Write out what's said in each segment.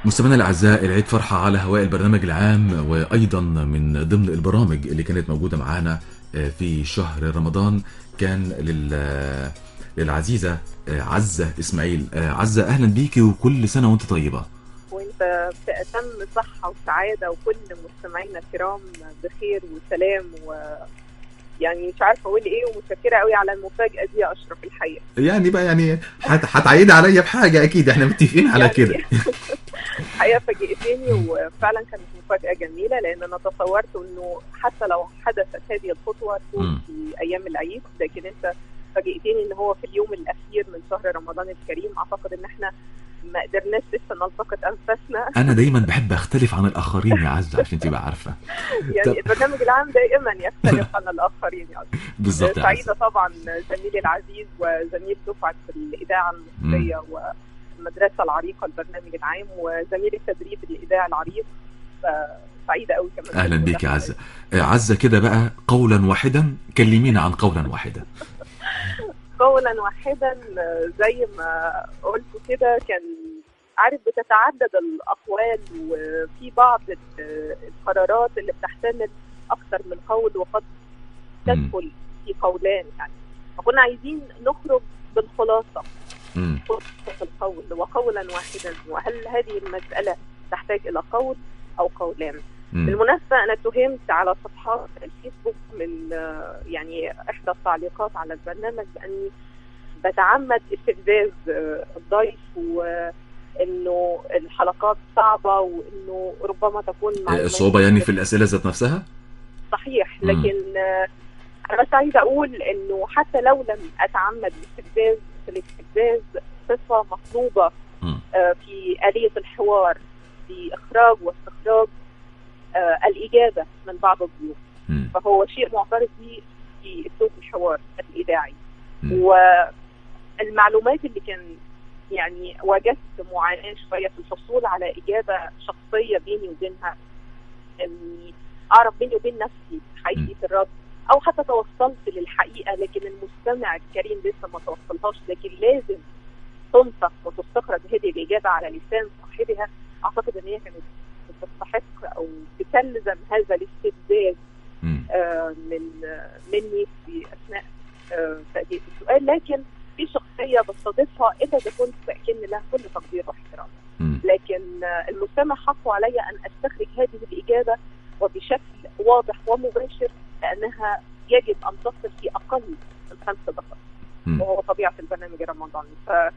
مستمعينا الاعزاء العيد فرحه على هواء البرنامج العام وايضا من ضمن البرامج اللي كانت موجوده معانا آه، في شهر رمضان كان لل للعزيزه آه، عزه اسماعيل آه، عزه اهلا بيكي وكل سنه وانت طيبه وانت في اتم صحه وسعاده وكل مستمعينا الكرام بخير وسلام و يعني مش عارفه اقول ايه ومتشكره قوي على المفاجاه دي يا اشرف الحقيقه يعني بقى يعني هت- هتعيدي عليا بحاجه اكيد احنا متفقين على يعني كده الحقيقه فاجئتني وفعلا كانت مفاجاه جميله لان انا تصورت انه حتى لو حدثت هذه الخطوه مم. تكون في ايام العيد لكن انت فاجئتني ان هو في اليوم الاخير من شهر رمضان الكريم اعتقد ان احنا ما قدرناش لسه نلتقط انفاسنا انا دايما بحب اختلف عن الاخرين يا عزه عشان تبقى عارفه يعني البرنامج العام دائما يختلف عن الاخرين يعني بالظبط يا عزه سعيده طبعا زميلي العزيز وزميل دفعه الاذاعه المصريه والمدرسه العريقه البرنامج العام وزميل التدريب الاذاعه العريق فسعيده قوي كمان اهلا بيك يا عزه آه، عزه كده بقى قولا واحدا كلمينا عن قولا واحدا قولا واحدا آه، زي ما قلت كده كان عارف بتتعدد الاقوال وفي بعض ال- القرارات اللي بتحتمل اكثر من قول وقد مم. تدخل في قولان يعني فكنا عايزين نخرج بالخلاصه مم. خلاصه القول وقولا واحدا وهل هذه المساله تحتاج الى قول او قولان مم. بالمناسبة أنا اتهمت على صفحات الفيسبوك من آه، يعني إحدى التعليقات على البرنامج بأني بتعمد استفزاز آه، الضيف وإنه الحلقات صعبة وإنه ربما تكون آه، معلومات الصعوبه يعني في الاسئله ذات نفسها صحيح مم. لكن آه، أنا بس عايزة أقول إنه حتى لو لم أتعمد الاستفزاز فالاستفزاز صفة مطلوبة مم. آه، في آلية الحوار في إخراج واستخراج آه، الإجابة من بعض الضيوف مم. فهو شيء معترف به في اسلوب الحوار الاذاعي مم. والمعلومات اللي كان يعني واجهت معاناه شويه في الحصول على اجابه شخصيه بيني وبينها اني اعرف بيني وبين نفسي حقيقه الرد او حتى توصلت للحقيقه لكن المستمع الكريم لسه ما توصلهاش لكن لازم تنطق وتستخرج هذه الاجابه على لسان صاحبها اعتقد ان هي كانت بتستحق او بتلزم هذا الاستفزاز مم. آه، من آه، مني في اثناء آه، تأدية السؤال لكن في شخصيه بستضيفها الا اذا كنت باكن لها كل تقدير واحترام مم. لكن آه، المستمع حقه علي ان استخرج هذه الاجابه وبشكل واضح ومباشر لانها يجب ان تصل في اقل من خمس دقائق مم. وهو طبيعه البرنامج الرمضاني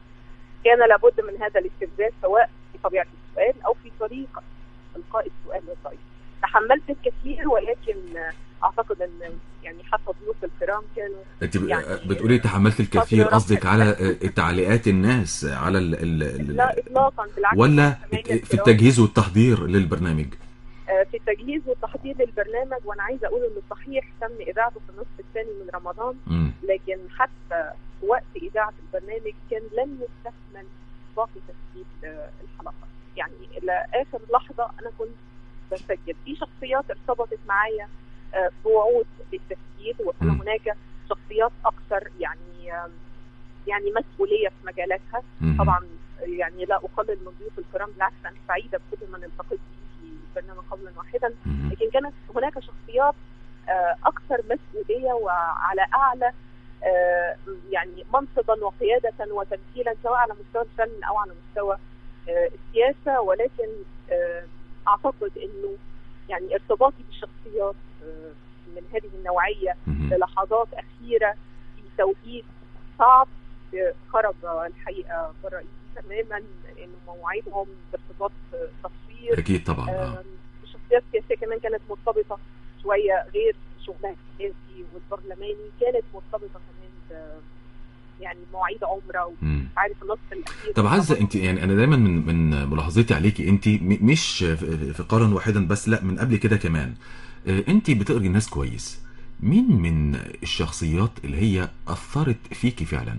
فكان لابد من هذا الاستفزاز سواء في طبيعه السؤال او في طريقه القاء السؤال للضيف تحملت الكثير ولكن آه، اعتقد ان يعني حتى ضيوف الكرام كانوا انت ب- يعني- بتقولي تحملت الكثير فترة قصدك راحت. على آه، تعليقات الناس على ال ال ال لا اطلاقا بالعكس ولا المستمعين في الكرام، التجهيز والتحضير للبرنامج آه، في التجهيز والتحضير للبرنامج وانا عايزه اقول انه صحيح تم اذاعته في النصف الثاني من رمضان مم. لكن حتى في وقت اذاعه البرنامج كان لم يستكمل باقي تسجيل آه، الحلقات يعني الى اخر لحظه انا كنت بسجل في شخصيات ارتبطت معايا آه، بوعود للتسجيل وكان مم. هناك شخصيات اكثر يعني آم، يعني مسؤوليه في مجالاتها مم. طبعا يعني لا اقلل من ضيوف الكرام بالعكس انا سعيده بكل من التقيت به في برنامج قولا واحدا مم. لكن كانت هناك شخصيات آه، اكثر مسؤوليه وعلى اعلى آه، يعني منصبا وقياده وتمثيلا سواء على مستوى الفن او على مستوى آه، السياسه ولكن آه، اعتقد انه يعني ارتباطي بالشخصيات آه، من هذه النوعيه مم. للحظات اخيره في توقيت صعب آه، خرج الحقيقه بره ايدي تماما انه مواعيدهم بارتباط آه، تصوير اكيد طبعا آه. آم، الشخصيات السياسيه كمان كانت مرتبطه شويه غير شغلها السياسي والبرلماني كانت مرتبطه كمان ب يعني مواعيد عمره مم. وعارف النصف الاخير طب عزه طبعاً. انت يعني انا دايما من من ملاحظتي عليكي انت م- مش في في قرن واحدا بس لا من قبل كده كمان آه، انت بتقري الناس كويس مين من الشخصيات اللي هي اثرت فيكي فعلا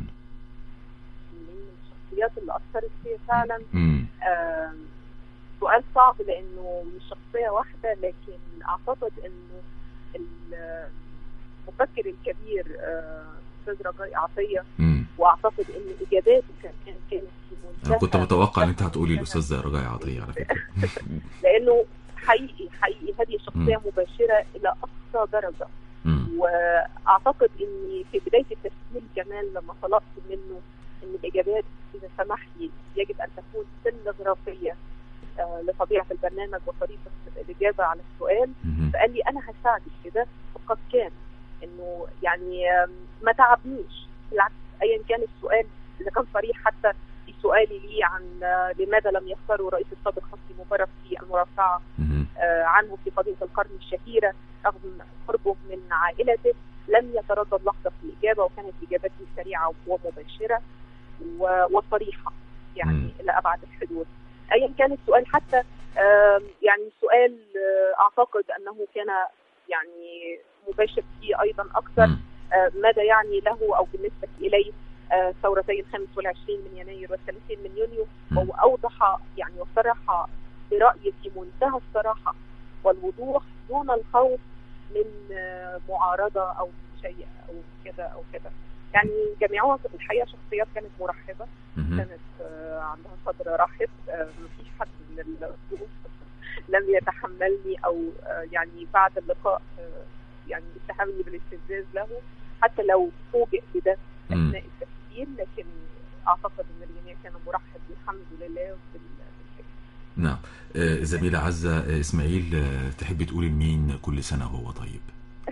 من الشخصيات اللي اثرت فيا فعلا امم آم، سؤال صعب لانه مش شخصيه واحده لكن اعتقد انه المفكر الكبير آه، استاذ رجاء عطيه امم واعتقد ان اجاباته كمان كانت في منتهى انا كنت متوقع ان انت هتقولي الاستاذه رجاء عطيه على فكره لانه حقيقي حقيقي هذه شخصيه مباشره الى اقصى درجه مم. واعتقد اني في بدايه التسجيل كمان لما طلبت منه ان الاجابات اذا سمح لي يجب ان تكون تلغرافيه آه، لطبيعه البرنامج وطريقه الاجابه على السؤال مم. فقال لي انا هساعدك في ده وقد كان انه يعني آم، ما تعبنيش بالعكس ايا كان السؤال اذا كان صريح حتى في سؤالي لي عن آه، لماذا لم يختاروا الرئيس السابق حسني مبارك في المرافعه مم. آه، عنه في قضيه القرن الشهيره رغم قربه من عائلته لم يتردد لحظه في الاجابه وكانت اجابته سريعه ومباشره و- وصريحه يعني مم. الى ابعد الحدود ايا كان السؤال حتى آم، يعني سؤال آه، اعتقد انه كان يعني مباشر فيه ايضا اكثر مم. آه، ماذا يعني له او بالنسبه اليه آه، ثورتي الخامس والعشرين من يناير والثلاثين من يونيو مم. هو اوضح يعني وصرح برايه في منتهى الصراحه والوضوح دون الخوف من آه، معارضه او شيء او كذا او كذا يعني جميعها في الحقيقه شخصيات كانت مرحبه مم. كانت آه، عندها صدر رحب آه، مفيش حد من الضيوف لم يتحملني او آه، يعني بعد اللقاء آه، يعني اتهمني بالاستفزاز له حتى لو فوجئ بده مم. اثناء التسجيل لكن اعتقد ان الجميع كان مرحب الحمد لله بال- بالفكره نعم آه، زميلة عزة آه، إسماعيل آه، تحبي تقولي لمين كل سنة وهو طيب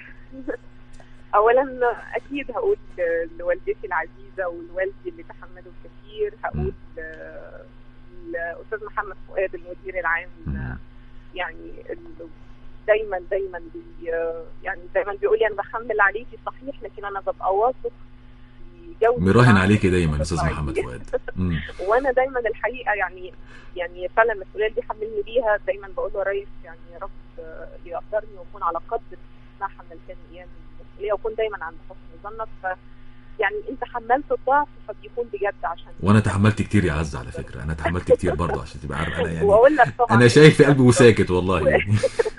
اولا اكيد هقول آه، لوالدتي العزيزه ولوالدي اللي تحملوا الكثير هقول آه، الاستاذ محمد فؤاد المدير العام آه، مم. يعني ال- دايما دايما بي يعني دايما بيقول لي انا بحمل عليكي صحيح لكن انا ببقى واثق في جوده مراهن العمل عليكي دايما اللي أستاذ بتطلعي محمد بيه. فؤاد مم. وانا دايما الحقيقه يعني يعني فعلا المسؤوليه اللي بيحملني بيها دايما بقول له يا ريس يعني يا رب آه، يقدرني واكون على قدر ما حملتني اياه من المسؤوليه واكون دايما عند حسن ظنك ف يعني انت حملت الضعف فبيكون بجد عشان وأنا تحملت كتير يا عزة على فكرة أنا تحملت كتير برضه عشان تبقى عارف أنا يعني واقول لك طبعا أنا شايف في قلبي وساكت والله يعني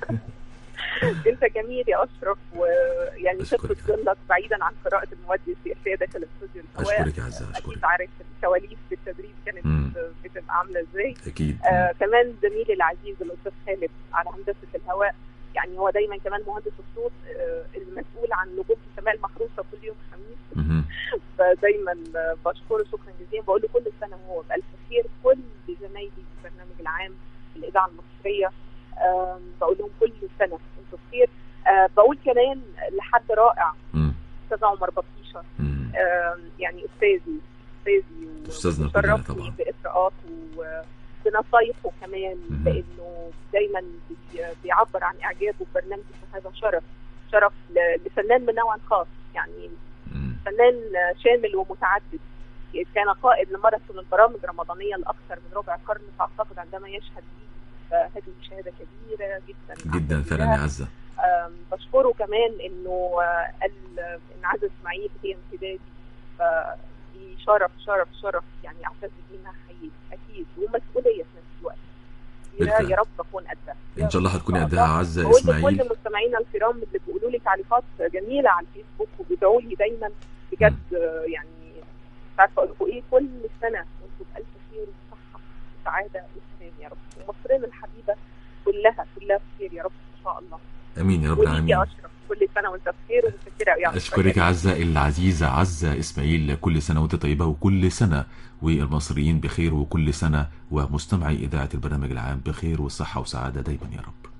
انت جميل يا اشرف ويعني أشكرك. خفه ظلك بعيدا عن قراءه المواد السياسيه داخل الاستوديو الهواء أشكرك يا عزة اكيد أشكرك عارف الكواليس بالتدريب كانت مم. بتبقى عامله ازاي أكيد آه كمان زميلي العزيز الاستاذ خالد على هندسه الهواء يعني هو دايما كمان مهندس الصوت آه المسؤول عن نجوم السماء المحروسه كل يوم خميس مهم. فدايما آه، بشكره شكرا جزيلا بقول له كل سنه وهو بالف خير كل زمايلي في البرنامج العام في الاذاعه المصريه آم، بقول لهم كل سنه وانتم بخير آه، بقول كمان لحد رائع مم. استاذ عمر بطيشه مم. آم، يعني استاذي استاذي أستاذنا كلنا وشرفني طبعا. باقراءاته وبنصايحه كمان مهم. لانه دايما بي- بيعبر عن اعجابه ببرنامجي فهذا شرف شرف ل- لفنان من نوع خاص يعني مم. فنان شامل ومتعدد كان قائد لماراثون البرامج الرمضانيه لاكثر من ربع قرن فاعتقد عندما يشهد لي فهذه مشاهده كبيره جدا جدا فعلا يا عزة آم، بشكره كمان انه آه، قال ان عزة اسماعيل هي امتدادي فدي شرف شرف شرف يعني اعتز بيها حقيقي اكيد ومسؤوليه في نفس الوقت كبيرة، بالفعل. يا رب اكون قدها إن شاء الله هتكوني إن قدها شاء الله. عزة بقول إسماعيل لكل مستمعينا الكرام اللي بيقولوا لي تعليقات جميله على الفيسبوك وبيدعوا لي دايما بجد آه، يعني مش عارفه اقول لكم ايه كل سنه وانتم بالف خير وصحه وسعاده وسلام يا رب ومصرنا الحبيبه كلها كلها بخير يا رب ان شاء الله امين يا رب وليك العالمين يا اشرف كل سنه وانت بخير ومتشكره قوي على اشكرك يا عزة العزيزة عزة اسماعيل كل سنة وانت طيبة وكل سنة والمصريين بخير وكل سنة ومستمعي إذاعة البرنامج العام بخير وصحة وسعادة دايما يا رب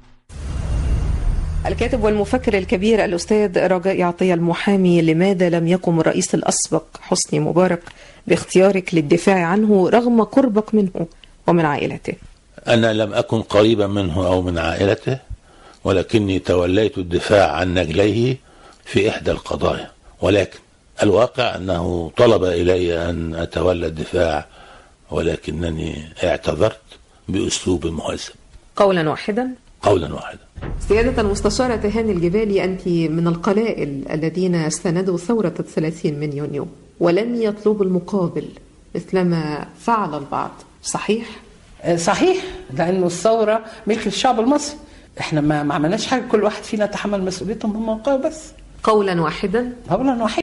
الكاتب والمفكر الكبير الأستاذ رجاء عطية المحامي لماذا لم يقم الرئيس الأسبق حسني مبارك باختيارك للدفاع عنه رغم قربك منه ومن عائلته أنا لم أكن قريبا منه أو من عائلته ولكني توليت الدفاع عن نجليه في إحدى القضايا ولكن الواقع أنه طلب إلي أن أتولى الدفاع ولكنني اعتذرت بأسلوب مهذب قولا واحدا قولا واحدا سيادة المستشارة تهاني الجبالي أنت من القلائل الذين استندوا ثورة الثلاثين من يونيو ولم يطلبوا المقابل مثلما فعل البعض صحيح؟ صحيح لانه الثوره ملك الشعب المصري احنا ما ما عملناش حاجه كل واحد فينا تحمل مسؤوليته من موقعه بس قولا واحدا قولا واحد